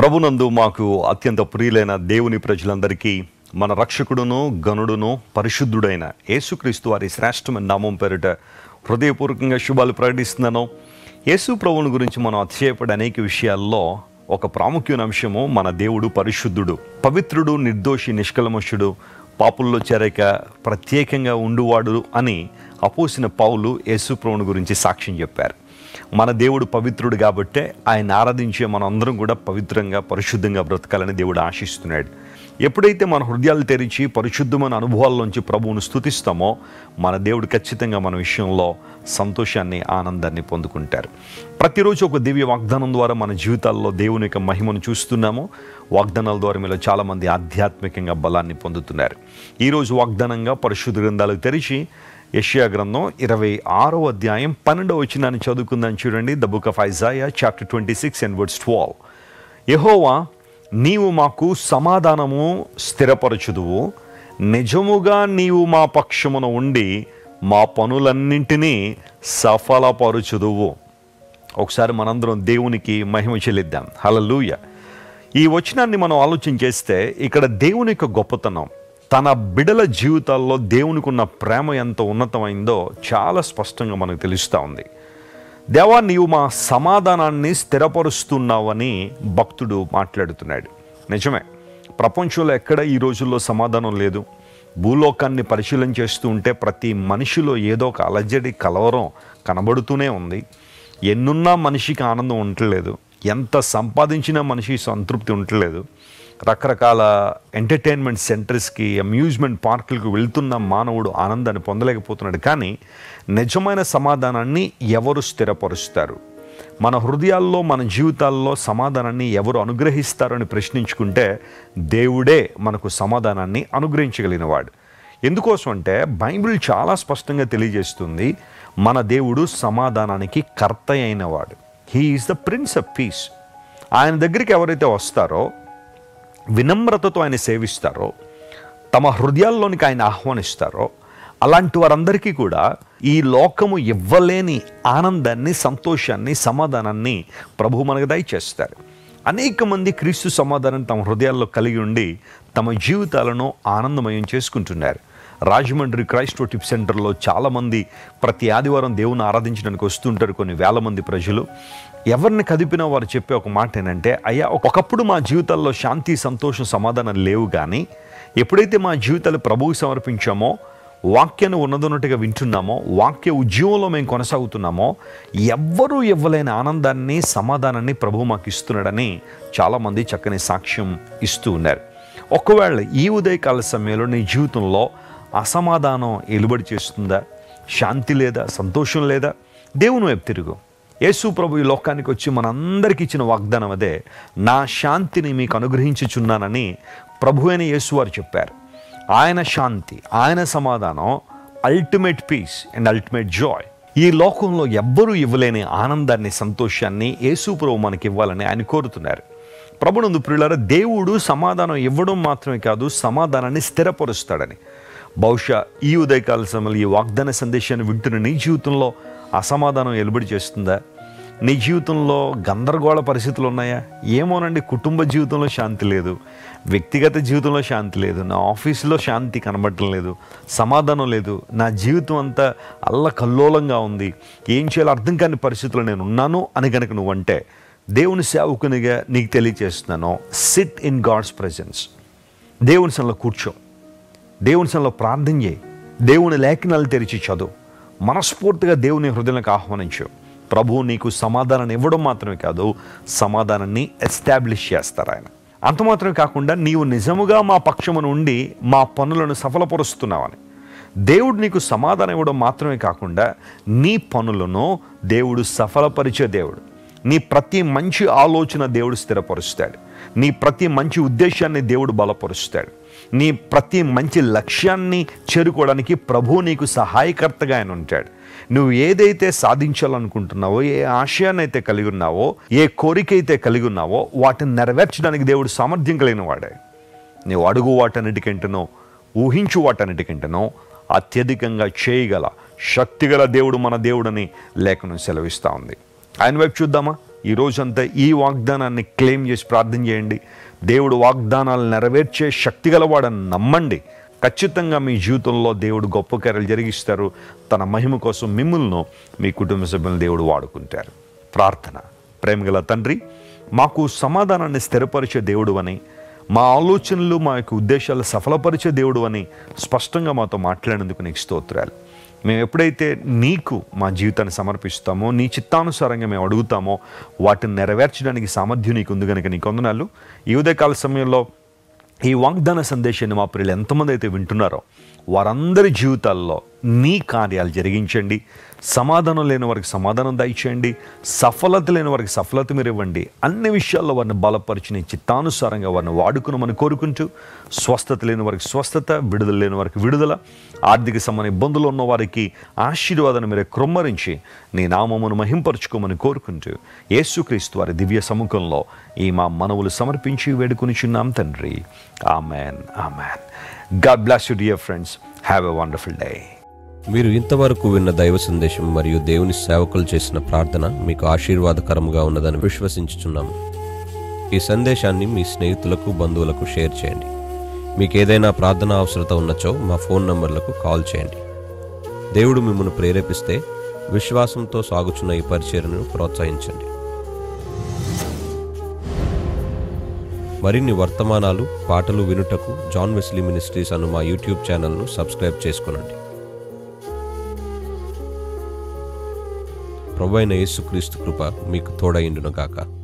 ప్రభునందు మాకు అత్యంత ప్రియులైన దేవుని ప్రజలందరికీ మన రక్షకుడును గనుడును పరిశుద్ధుడైన యేసుక్రీస్తు వారి శ్రేష్టమైన నామం పేరిట హృదయపూర్వకంగా శుభాలు ప్రకటిస్తున్నాను యేసు ప్రభువుని గురించి మనం అతిశయపడే అనేక విషయాల్లో ఒక ప్రాముఖ్యమైన అంశము మన దేవుడు పరిశుద్ధుడు పవిత్రుడు నిర్దోషి నిష్కలమషుడు పాపుల్లో చేరక ప్రత్యేకంగా ఉండువాడు అని అపోసిన పౌలు యేసు ప్రభువుని గురించి సాక్ష్యం చెప్పారు మన దేవుడు పవిత్రుడు కాబట్టే ఆయన ఆరాధించే మన అందరం కూడా పవిత్రంగా పరిశుద్ధంగా బ్రతకాలని దేవుడు ఆశిస్తున్నాడు ఎప్పుడైతే మన హృదయాలు తెరిచి పరిశుద్ధమైన అనుభవాల్లోంచి ప్రభువును స్థుతిస్తామో మన దేవుడు ఖచ్చితంగా మన విషయంలో సంతోషాన్ని ఆనందాన్ని పొందుకుంటారు ప్రతిరోజు ఒక దివ్య వాగ్దానం ద్వారా మన జీవితాల్లో దేవుని యొక్క మహిమను చూస్తున్నాము వాగ్దానాల ద్వారా మీలో చాలామంది ఆధ్యాత్మికంగా బలాన్ని పొందుతున్నారు ఈరోజు వాగ్దానంగా పరిశుద్ధ గ్రంథాలకు తెరిచి యష్యా గ్రంథం ఇరవై ఆరో అధ్యాయం పన్నెండవ వచనాన్ని చదువుకుందాం చూడండి the book of Isaiah chapter twenty six and words twelve యహోవా నీవు మాకు సమాధానము స్థిరపరచుదువు నిజముగా నీవు మా పక్షమున ఉండి మా పనులన్నింటినీ సఫలపరచుదువు ఒకసారి మనందరం దేవునికి మహిమ చెల్లిద్దాం హలలుయ ఈ వచనాన్ని మనం ఆలోచన చేస్తే ఇక్కడ దేవుని యొక్క గొప్పతనం తన బిడల జీవితాల్లో దేవునికి ఉన్న ప్రేమ ఎంత ఉన్నతమైందో చాలా స్పష్టంగా మనకు తెలుస్తూ ఉంది దేవా నీవు మా సమాధానాన్ని స్థిరపరుస్తున్నావని భక్తుడు మాట్లాడుతున్నాడు నిజమే ప్రపంచంలో ఎక్కడ ఈ రోజుల్లో సమాధానం లేదు భూలోకాన్ని పరిశీలన చేస్తూ ఉంటే ప్రతి మనిషిలో ఏదో ఒక అలజడి కలవరం కనబడుతూనే ఉంది ఎన్నున్నా మనిషికి ఆనందం ఉండట్లేదు ఎంత సంపాదించినా మనిషి సంతృప్తి ఉండట్లేదు రకరకాల ఎంటర్టైన్మెంట్ సెంటర్స్కి అమ్యూజ్మెంట్ పార్కులకు వెళ్తున్న మానవుడు ఆనందాన్ని పొందలేకపోతున్నాడు కానీ నిజమైన సమాధానాన్ని ఎవరు స్థిరపరుస్తారు మన హృదయాల్లో మన జీవితాల్లో సమాధానాన్ని ఎవరు అనుగ్రహిస్తారని ప్రశ్నించుకుంటే దేవుడే మనకు సమాధానాన్ని అనుగ్రహించగలిగినవాడు ఎందుకోసం అంటే బైబిల్ చాలా స్పష్టంగా తెలియజేస్తుంది మన దేవుడు సమాధానానికి కర్త అయినవాడు he is the prince of peace ఆయన దగ్గరికి ఎవరైతే వస్తారో వినమ్రతతో ఆయన సేవిస్తారో తమ హృదయాల్లోనికి ఆయన ఆహ్వానిస్తారో అలాంటి వారందరికీ కూడా ఈ లోకము ఇవ్వలేని ఆనందాన్ని సంతోషాన్ని సమాధానాన్ని ప్రభు మనకు దయచేస్తారు అనేక మంది క్రీస్తు సమాధానం తమ హృదయాల్లో కలిగి ఉండి తమ జీవితాలను ఆనందమయం చేసుకుంటున్నారు రాజమండ్రి క్రైస్ట్ టిప్ సెంటర్లో చాలామంది ప్రతి ఆదివారం దేవుని ఆరాధించడానికి వస్తుంటారు కొన్ని వేల మంది ప్రజలు ఎవరిని కదిపినా వారు చెప్పే ఒక మాట ఏంటంటే అయ్యా ఒకప్పుడు మా జీవితాల్లో శాంతి సంతోషం సమాధానం లేవు కానీ ఎప్పుడైతే మా జీవితాలు ప్రభువుకి సమర్పించామో వాక్యాన్ని ఉన్నదన్నట్టుగా వింటున్నామో వాక్య ఉద్యమంలో మేము కొనసాగుతున్నామో ఎవ్వరూ ఇవ్వలేని ఆనందాన్ని సమాధానాన్ని ప్రభు మాకు ఇస్తున్నాడని చాలామంది చక్కని సాక్ష్యం ఇస్తూ ఉన్నారు ఒకవేళ ఈ ఉదయకాల సమయంలో నీ జీవితంలో అసమాధానం ఎలుబడి చేస్తుందా శాంతి లేదా సంతోషం లేదా దేవుని వైపు తిరుగు యేసు ప్రభు ఈ లోకానికి వచ్చి మనందరికీ ఇచ్చిన వాగ్దానం అదే నా శాంతిని మీకు అనుగ్రహించుచున్నానని ప్రభు అయిన యేసు వారు చెప్పారు ఆయన శాంతి ఆయన సమాధానం ultimate peace and ultimate joy ఈ లోకంలో ఎవ్వరూ ఇవ్వలేని ఆనందాన్ని సంతోషాన్ని యేసు ప్రభు మనకి ఇవ్వాలని ఆయన కోరుతున్నారు ప్రభునందు ప్రియులారా దేవుడు సమాధానం ఇవ్వడం మాత్రమే కాదు సమాధానాన్ని స్థిరపరుస్తాడని బహుశా ఈ ఉదయకాల సమయంలో ఈ వాగ్దాన సందేశాన్ని వింటున్న నీ జీవితంలో అసమాధానం ఎలుబడి చేస్తుందా నీ జీవితంలో గందరగోళ పరిస్థితులు ఉన్నాయా ఏమోనండి కుటుంబ జీవితంలో శాంతి లేదు వ్యక్తిగత జీవితంలో శాంతి లేదు నా ఆఫీసులో శాంతి కనబడటం లేదు సమాధానం లేదు నా జీవితం అంతా అల్లకల్లోలంగా ఉంది ఏం చేయాలో అర్థం కాని పరిస్థితుల్లో నేను ఉన్నాను అని కనుక నువ్వంటే దేవుని సేవకునిగా నీకు తెలియజేస్తున్నాను సిట్ ఇన్ గాడ్స్ ప్రజెన్స్ దేవుని సన్లో కూర్చో దేవుని సన్లో ప్రార్థన చేయి దేవుని లేఖనాలు తెరిచి చదువు మనస్ఫూర్తిగా దేవుని హృదయంలోకి ఆహ్వానించు ప్రభువు నీకు సమాధానాన్ని ఇవ్వడం మాత్రమే కాదు సమాధానాన్ని ఎస్టాబ్లిష్ చేస్తారు ఆయన అంత మాత్రమే కాకుండా నీవు నిజముగా మా పక్షమును ఉండి మా పనులను సఫలపరుస్తున్నావని దేవుడు నీకు సమాధానం ఇవ్వడం మాత్రమే కాకుండా నీ పనులను దేవుడు సఫలపరిచే దేవుడు నీ ప్రతి మంచి ఆలోచన దేవుడు స్థిరపరుస్తాడు నీ ప్రతి మంచి ఉద్దేశాన్ని దేవుడు బలపరుస్తాడు నీ ప్రతి మంచి లక్ష్యాన్ని చేరుకోవడానికి ప్రభు నీకు సహాయకర్తగా ఆయన ఉంటాడు నువ్వు ఏదైతే సాధించాలనుకుంటున్నావో ఏ ఆశయాన్ని అయితే కలిగి ఉన్నావో ఏ కోరిక అయితే కలిగి ఉన్నావో వాటిని నెరవేర్చడానికి దేవుడు సామర్థ్యం కలిగిన వాడే నీవు అడుగు వాటన్నిటికంటనో ఊహించు వాటన్నిటికంటనో అత్యధికంగా చేయగల శక్తిగల దేవుడు మన దేవుడని లేఖనం సెలవిస్తూ ఉంది ఆయన వైపు చూద్దామా ఈ రోజంతా ఈ వాగ్దానాన్ని క్లెయిమ్ చేసి ప్రార్థన చేయండి దేవుడు వాగ్దానాలు నెరవేర్చే శక్తి గలవాడని నమ్మండి ఖచ్చితంగా మీ జీవితంలో దేవుడు గొప్ప కార్యాలు జరిగిస్తారు తన మహిమ కోసం మిమ్మల్ని మీ కుటుంబ సభ్యులను దేవుడు వాడుకుంటారు ప్రార్థన ప్రేమగల తండ్రి మాకు సమాధానాన్ని స్థిరపరిచే దేవుడు అని మా ఆలోచనలు మా యొక్క ఉద్దేశాలు సఫలపరిచే దేవుడు అని స్పష్టంగా మాతో మాట్లాడేందుకు నీకు స్తోత్రాలు మేము ఎప్పుడైతే నీకు మా జీవితాన్ని సమర్పిస్తామో నీ చిత్తానుసారంగా మేము అడుగుతామో వాటిని నెరవేర్చడానికి సామర్థ్యం నీకు ఉంది కనుక నీకు వందనాలు ఈ ఉదయకాల సమయంలో ఈ వాగ్దాన సందేశాన్ని మా ప్రియులు ఎంతమంది అయితే వింటున్నారో వారందరి జీవితాల్లో నీ కార్యాలు జరిగించండి సమాధానం లేని వారికి సమాధానం దయచేయండి సఫలత లేని వారికి సఫలత మీరు ఇవ్వండి అన్ని విషయాల్లో వారిని బలపరిచి నీ చిత్తానుసారంగా వారిని వాడుకునమని కోరుకుంటూ స్వస్థత లేని వారికి స్వస్థత విడుదల లేని వారికి విడుదల ఆర్థిక సంబంధ ఇబ్బందులు ఉన్న వారికి ఆశీర్వాదాన్ని మీరే క్రొమ్మరించి నీ నామమును మహింపరచుకోమని కోరుకుంటూ యేసుక్రీస్తు వారి దివ్య సముఖంలో ఈ మా మనవులు సమర్పించి వేడుకొనిచున్నాం తండ్రి amen amen God bless you dear friends have a wonderful day మీరు ఇంతవరకు విన్న దైవ సందేశం మరియు దేవుని సేవకులు చేసిన ప్రార్థన మీకు ఆశీర్వాదకరముగా ఉన్నదని విశ్వసించుచున్నాము ఈ సందేశాన్ని మీ స్నేహితులకు బంధువులకు షేర్ చేయండి మీకు ఏదైనా ప్రార్థన అవసరత ఉన్నచో మా ఫోన్ నంబర్లకు కాల్ చేయండి దేవుడు మిమ్మల్ని ప్రేరేపిస్తే విశ్వాసంతో సాగుచున్న ఈ పరిచర్ను ప్రోత్సహించండి మరిన్ని వర్తమానాలు పాటలు వినుటకు జాన్ వెస్లీ మినిస్ట్రీస్ అను మా యూట్యూబ్ ఛానల్ను సబ్స్క్రైబ్ చేసుకునండి ప్రభు అయిన యేసుక్రీస్తు కృప మీకు తోడైండును గాక